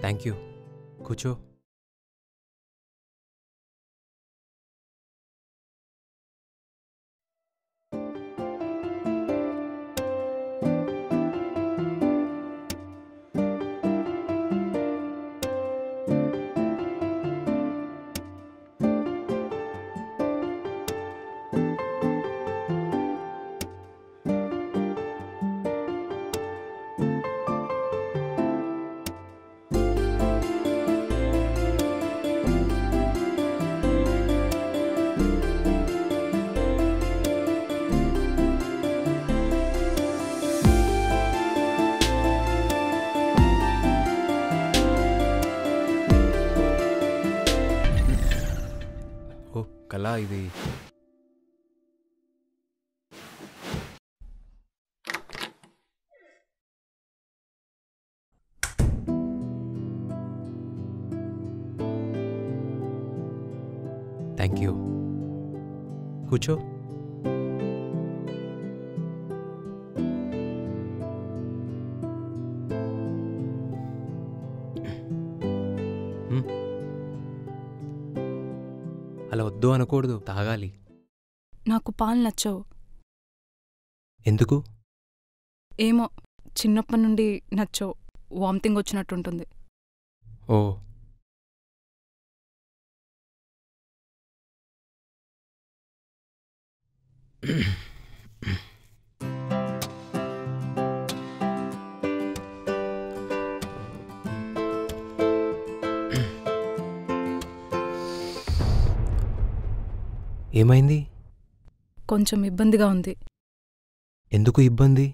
Thank you కూర్చో ఓ కళ ఇది థ్యాంక్ యూ కూర్చో మ్. అలా వద్దు అనకూడదు తాగాలి నాకు పాలు నచ్చవు ఎందుకు ఏమో చిన్నప్పటి నుండి నచ్చవు వామిటింగ్ వచ్చినట్టుంటుంది ఓ ఏమైంది కొంచెం ఇబ్బందిగా ఉంది ఎందుకు ఇబ్బంది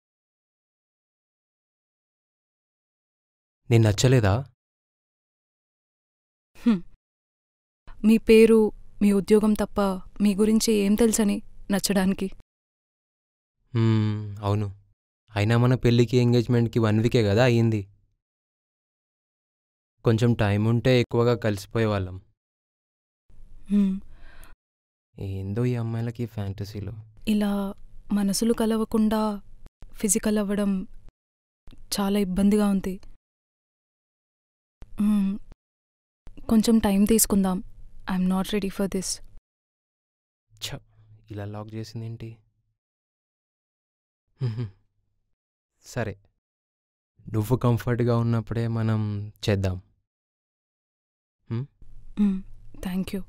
నేను నచ్చలేదా మీ పేరు మీ ఉద్యోగం తప్ప మీ గురించి ఏం తెలుసని నచ్చడానికి మ్మ్, అవును అయినా మన పెళ్ళికి ఎంగేజ్మెంట్కి వన్ వీకే కదా అయ్యింది కొంచెం టైం ఉంటే ఎక్కువగా కలిసిపోయేవాళ్ళం హ్మ్, ఏందో ఈ అమ్మాయిలకి ఫ్యాంటసీలో ఇలా మనసులు కలవకుండా ఫిజికల్ అవ్వడం చాలా ఇబ్బందిగా ఉంది హ్మ్, కొంచెం టైం తీసుకుందాం I'm not ready for this ఛ ఇలా లాక్ చేసిందేంటి మ్హూ. సరే నువ్వు కంఫర్ట్గా ఉన్నప్పుడే మనం చేద్దాం థ్యాంక్ యూ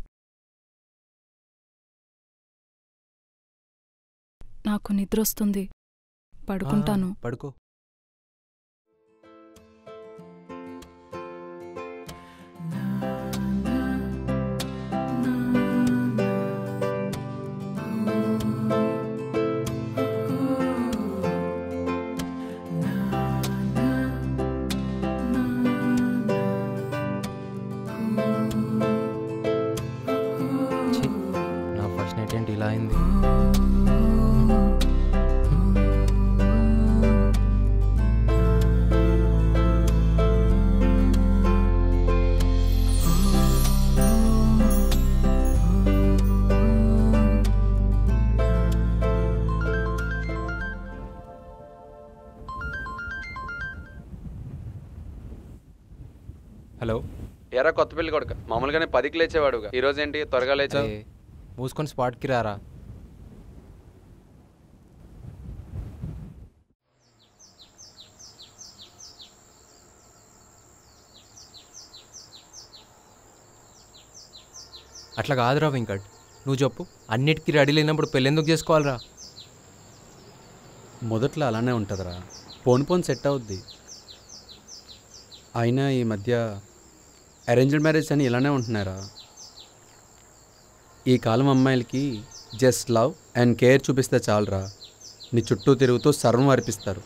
నాకు నిద్ర వస్తుంది పడుకుంటాను ఆ, పడుకో ఛీ, నా ఫస్ట్ నైట్ ఏంటి ఇలా అయింది హలో ఎరా కొత్త పెళ్లి కొడుక మామూలుగానే పదికి లేచేవాడుగా ఈ రోజు ఏంటి త్వరగా లేచావు అరే, మూసుకొని స్పాట్కి రారా అట్లా కాదురా వెంకట్ నువ్వు చెప్పు అన్నిటికీ రెడీ లేనప్పుడు పెళ్ళెందుకు చేసుకోవాలిరా మొదట్లో అలానే ఉంటుందిరా పోను పోను సెట్ అవుద్ది అయినా ఈ మధ్య అరేంజ్డ్ మ్యారేజ్ అని ఇలానే ఉంటున్నారా ఈ కాలం అమ్మాయిలకి జస్ట్ లవ్ అండ్ కేర్ చూపిస్తే చాలరా నీ చుట్టూ తిరుగుతూ సర్వం అర్పిస్తారు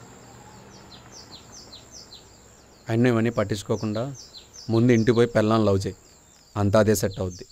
అయినా ఇవన్నీ పట్టించుకోకుండా ముందు ఇంటికి పోయి పెళ్ళాన్ని లవ్ చేయి అంతా అదే సెట్ అవుద్ది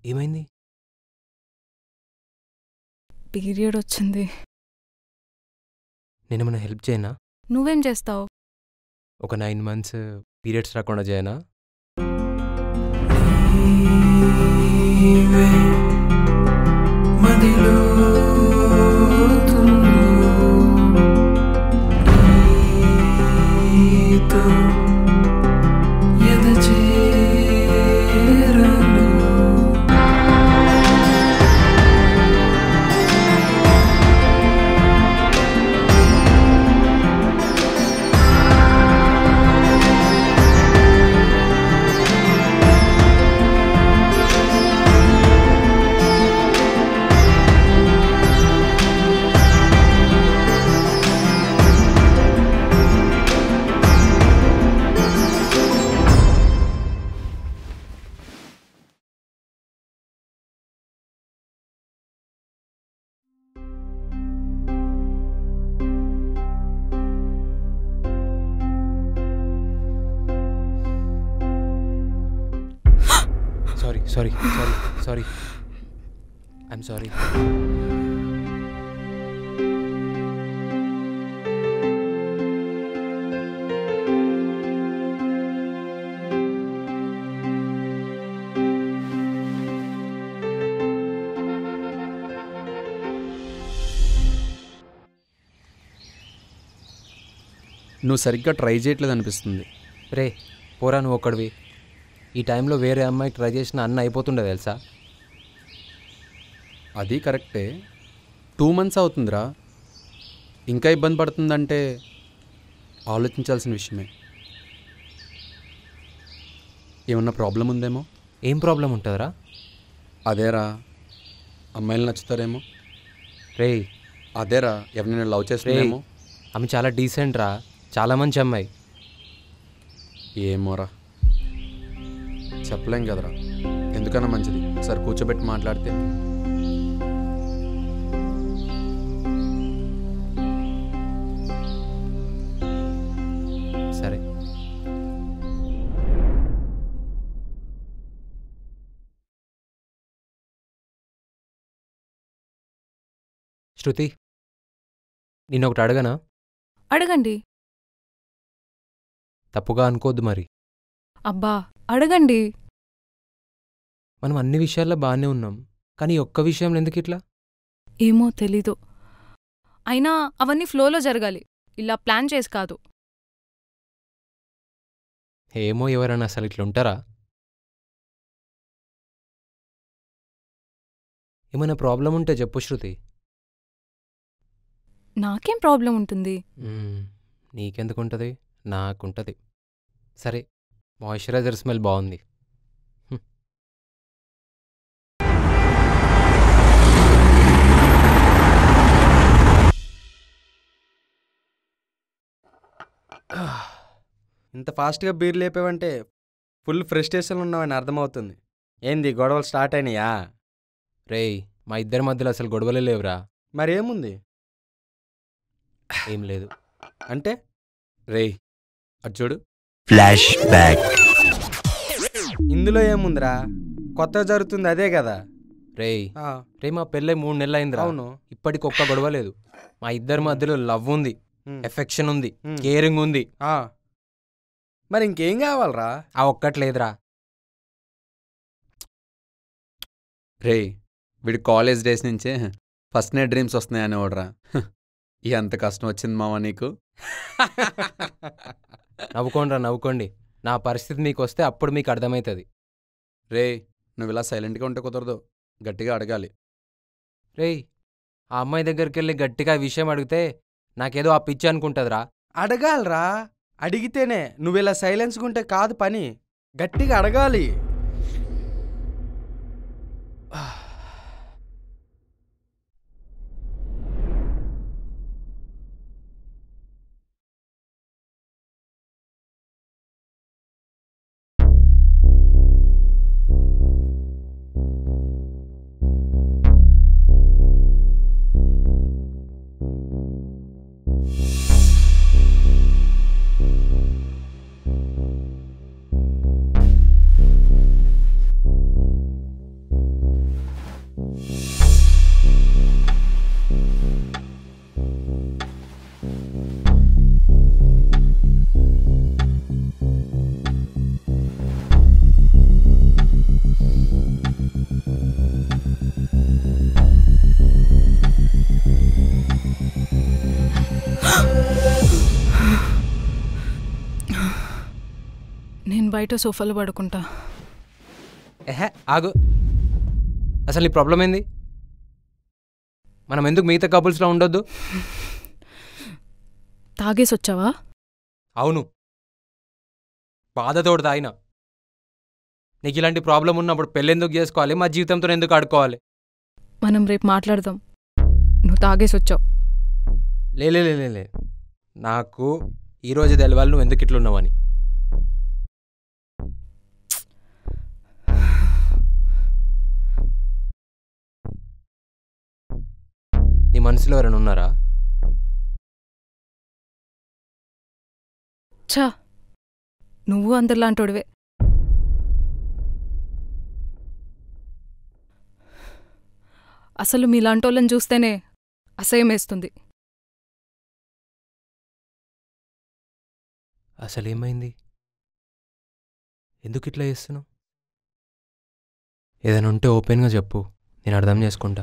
ఏమైంది పీరియడ్ వచ్చింది నేనేమైనా హెల్ప్ చేయనా నువ్వేం చేస్తావు ఒక నైన్ మంత్స్ పీరియడ్స్ రాకుండా చేయనా నీవే మదిలో నీతో ఎద చేరను sorry sorry sorry sorry I'm sorry నువ్వు సరిగ్గా ట్రై చేయట్లేదు అనిపిస్తుంది రే పోరా నువ్వు ఒక్కడివి ఈ టైంలో వేరే అమ్మాయికి ట్రై చేసిన అన్న అయిపోతుండే తెలుసా అది కరెక్టే టూ మంత్స్ అవుతుందిరా ఇంకా ఇబ్బంది పడుతుందంటే ఆలోచించాల్సిన విషయమే ఏమన్నా ప్రాబ్లం ఉందేమో ఏం ప్రాబ్లం ఉంటుందిరా అదేరా అమ్మాయిలు నచ్చుతారేమో రే అదేరా ఎవరినైనా లవ్ చేస్తుందేమో ఆమె చాలా డీసెంట్ రా చాలా మంచి అమ్మాయి ఏమోరా చెప్పలేం కదరా ఎందుకన్నా మంచిది సరే కూర్చోబెట్టి మాట్లాడితే సరే శృతి నేను ఒకటి అడగనా అడగండి తప్పుగా అనుకోవద్దు మరి అబ్బా అడగండి మనం అన్ని విషయాల్లో బాగానే ఉన్నాం కానీ ఈ ఒక్క విషయంలో ఎందుకు ఇట్లా ఏమో తెలీదు అయినా అవన్నీ ఫ్లోలో జరగాలి ఇలా ప్లాన్ చేసి కాదు ఏమో ఎవరైనా అసలు ఇట్లా ఉంటారా ఏమైనా ప్రాబ్లం ఉంటే చెప్పు శృతి నాకేం ప్రాబ్లం ఉంటుంది మ్మ్, నీకెందుకుంటుంది నాకుంటుంది సరే మాయిశ్చరైజర్ స్మెల్ బాగుంది హ్మ్. ఇంత ఫాస్ట్గా బీర్ లేపావంటే ఫుల్ ఫ్రస్ట్రేషన్ ఉన్నావని అర్థమవుతుంది ఏంది గొడవలు స్టార్ట్ అయినాయా రేయ్ మా ఇద్దరి మధ్యలో అసలు గొడవలే లేవురా మరేముంది ఏం లేదు అంటే రేయ్ అటు చూడు ఫ్లాష్ బ్యాక్ ఇందులో ఏముందిరా కొత్తగా జరుగుతుంది అదే కదా రేయ్ ఆ, రే మా పెళ్ళై మూడు నెలలు అయిందిరా అవును ఇప్పటికి ఒక్క గొడవ లేదు మా ఇద్దరి మధ్యలో లవ్ ఉంది ఉమ్, ఎఫెక్షన్ ఉంది ఉమ్. కేరింగ్ ఉంది ఆ. మరి ఇంకేం కావాలరా ఆ ఒక్కట్లేదురా రేయ్ వీడి కాలేజ్ డేస్ నుంచే ఫస్ట్ నైట్ డ్రీమ్స్ వస్తున్నాయి అనేవాడురా ఎంత కష్టం వచ్చింది మామ నీకు నవ్వుకోండిరా నవ్వుకోండి నా పరిస్థితి మీకు వస్తే అప్పుడు మీకు అర్థమవుతుంది రే నువ్వు ఇలా సైలెంట్గా ఉంటే కుదరదు గట్టిగా అడగాలి రేయ్ ఆ అమ్మాయి దగ్గరికి వెళ్ళి గట్టిగా ఈ విషయం అడిగితే నాకేదో ఆ పిచ్చి అనుకుంటుందిరా అడగాలరా అడిగితేనే నువ్వు ఇలా సైలెన్స్గా ఉంటే కాదు పని గట్టిగా అడగాలి నేను బయట సోఫాలో పడుకుంటా ఎహే ఆగు అసలు నీ ప్రాబ్లం ఏంది మనం ఎందుకు మిగతా కపుల్స్లో ఉండొద్దు తాగేసి వచ్చావా అవును బాధతోడు తాగిన నీకు ఇలాంటి ప్రాబ్లం ఉన్నప్పుడు పెళ్ళెందుకు చేసుకోవాలి మా జీవితంతో ఎందుకు ఆడుకోవాలి మనం రేపు మాట్లాడదాం నువ్వు తాగేసి వచ్చావు లే లే, లే, లే, లే నాకు ఈరోజు తెలవాలి నువ్వు ఎందుకు ఇట్లున్నావని నీ మనసులో ఎవరైనా ఉన్నారా ఛా నువ్వు అందరిలాంటోడివే అసలు మీలాంటోళ్ళని చూస్తేనే అసహ్యం వేస్తుంది అసలు ఏమైంది ఎందుకు ఇట్లా చేస్తున్నావు ఏదైనా ఉంటే ఓపెన్గా చెప్పు నేను అర్థం చేసుకుంటా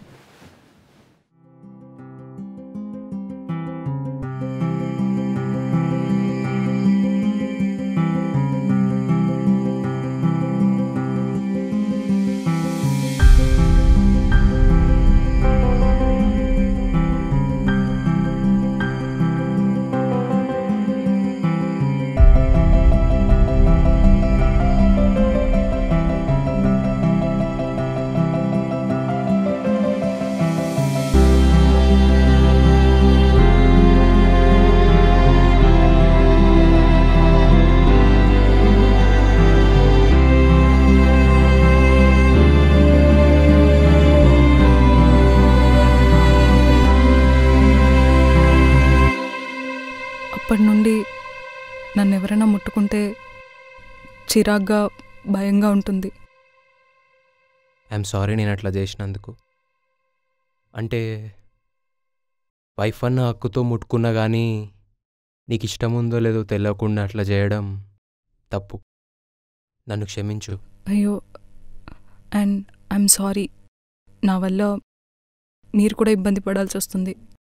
అప్పటి నుండి నన్ను ఎవరైనా ముట్టుకుంటే చిరాగ్గా భయంగా ఉంటుంది ఐఎమ్ సారీ నేను అట్లా చేసినందుకు అంటే వైఫ్ అన్న హక్కుతో ముట్టుకున్నా కానీ నీకు ఇష్టం ఉందో లేదో తెలియకుండా అట్లా చేయడం తప్పు నన్ను క్షమించు అయ్యో అండ్ ఐఎమ్ సారీ నా వల్ల మీరు కూడా ఇబ్బంది పడాల్సి వస్తుంది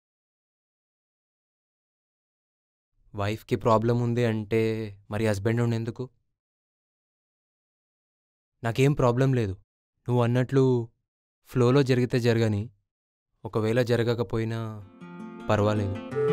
వైఫ్కి ప్రాబ్లం ఉంది అంటే మరి హస్బెండ్ ఉండేందుకు నాకేం ప్రాబ్లం లేదు నువ్వు అన్నట్లు ఫ్లోలో జరిగితే జరగని ఒకవేళ జరగకపోయినా పర్వాలేదు